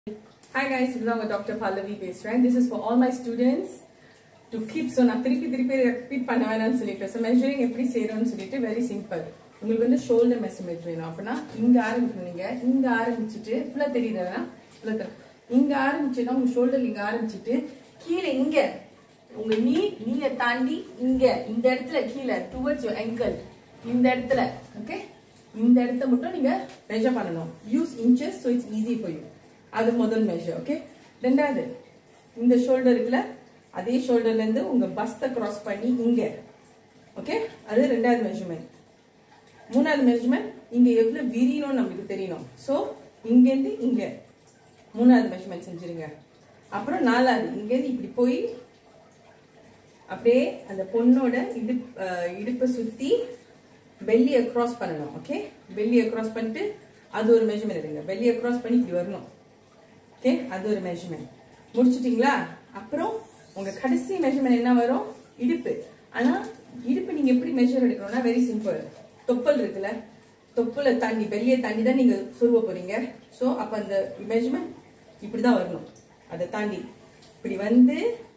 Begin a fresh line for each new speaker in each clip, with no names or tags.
Hi guys, இதுதான் உங்க doctor Pallavi பேசுறேன் this is for all my students to keep so நான் திருப்பி திருப்பி ரிப்பீட் பண்ண வேணாம்னு சொல்லிட்டு ஸோ மெஷரிங் எப்படி செய்யணும்னு சொல்லிட்டு வெரி சிம்பிள் உங்களுக்கு வந்து ஷோல்டர் மெஷர்மெண்ட் வேணும் அப்படின்னா இங்க ஆரம்பிக்கணும் நீங்க இங்க ஆரம்பிச்சுட்டு ஃபுல்லா தெரியுதுன்னா ஃபுல்லா தெரியும் இங்க ஆரம்பிச்சுன்னா உங்க ஷோல்டர் இங்க ஆரம்பிச்சுட்டு கீழே இங்க உங்க நீ நீய தாண்டி இங்க இந்த இடத்துல கீழே டுவர்ட்ஸ் யுவர் ankle இந்த இடத்துல ஓகே இந்த இடத்த மட்டும் நீங்க மெஷர் பண்ணணும் use inches so it's easy for you அது முதல் மெஷர் ஓகே ரெண்டாவது இந்த ஷோல்டர் இருக்குல்ல அதே ஷோல்டர்ல இருந்து உங்க பஸ்தை கிராஸ் பண்ணி இங்க ஓகே அது ரெண்டாவது மெஷர்மெண்ட் மூணாவது மெஷர்மெண்ட் இங்க எவ்வளவு விரியணும்னு நம்மளுக்கு தெரியணும் ஸோ இங்கேருந்து இங்க மூணாவது மெஷர்மெண்ட் செஞ்சிருங்க அப்புறம் நாலாவது இங்கேருந்து இப்படி போய் அப்படியே அந்த பொண்ணோட இடுப் அஹ் இடுப்பை சுத்தி பெல்லியை கிராஸ் பண்ணணும் ஓகே பெல்லியை கிராஸ் பண்ணிட்டு அது ஒரு மெஷர்மெண்ட் எடுங்க பெல்லியை கிராஸ் பண்ணி இப்படி வரணும் ஓகே அது ஒரு மெஷர்மெண்ட் முடிச்சிட்டீங்களா அப்புறம் உங்க கடைசி மெஷர்மெண்ட் என்ன வரும் இடுப்பு ஆனா இடுப்பு நீங்க எப்படி மெஷர் எடுக்கணும்னா வெரி சிம்பிள் தொப்பல் இருக்குல்ல தொப்பலை தாண்டி பெல்லியை தாண்டி தான் நீங்க சொருவ போறீங்க ஸோ அப்ப அந்த மெஷர்மெண்ட் இப்படிதான் வரணும் அதை தாண்டி இப்படி வந்து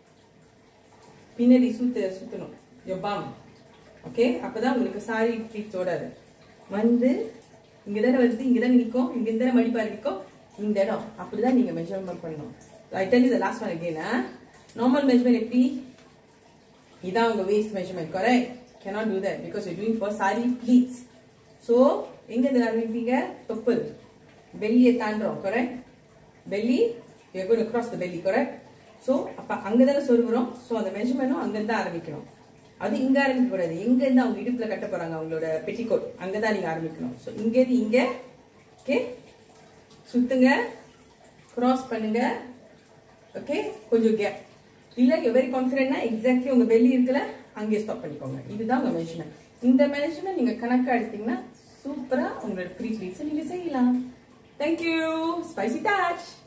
பின்னாடி சுத்து சுத்தணும் யோபாம் ஓகே அப்பதான் உங்களுக்கு சாரி ட்ரீட் ஓடாது வந்து இங்க தானே வருது இங்க தானே நிற்கும் இங்க தானே மடிப்பா நிற்கும் இந்த இடம் அப்படிதான் நீங்க மெஷர்மெண்ட் பண்ணணும் I tell you last one அகேனா நார்மல் மெஷர்மெண்ட் எப்படி இதான் உங்க waist measurement correct cannot do that because you're doing for sari pleats so எங்க இருந்து ஆரம்பிப்பீங்க தொப்பல் பெல்லியை தாண்டுறோம் correct belly you're going to cross the belly correct so அப்ப அங்க தானே சொருகுறோம் so அந்த மெஷர்மெண்ட்டும் அங்க இருந்து ஆரம்பிக்கணும் அது இங்க ஆரம்பிக்க கூடாது எங்க இருந்து அவங்க இடுப்புல கட்ட போறாங்க அவங்களோட பெட்டிகோட் அங்கதான் நீங்க ஆரம்பிக்கணும் so இங்க இருந்து இங்க ஓகே சுத்துங்க கிராஸ் பண்ணுங்க ஓகே கொஞ்சம் கேப் இல்ல வெரி கான்ஃபிடென்ட்னா எக்ஸாக்ட்லி உங்க பெல்லி இருக்குல்ல அங்கேயே ஸ்டாப் பண்ணிக்கோங்க இதுதான் உங்க மெஷர்மெண்ட் இந்த மெஷர்மெண்ட் நீங்க கணக்கா எடுத்தீங்கன்னா சூப்பரா உங்களோட ப்ரீ ப்ளீட்ஸை நீங்க செய்யலாம் தேங்க்யூ ஸ்பைசி டச்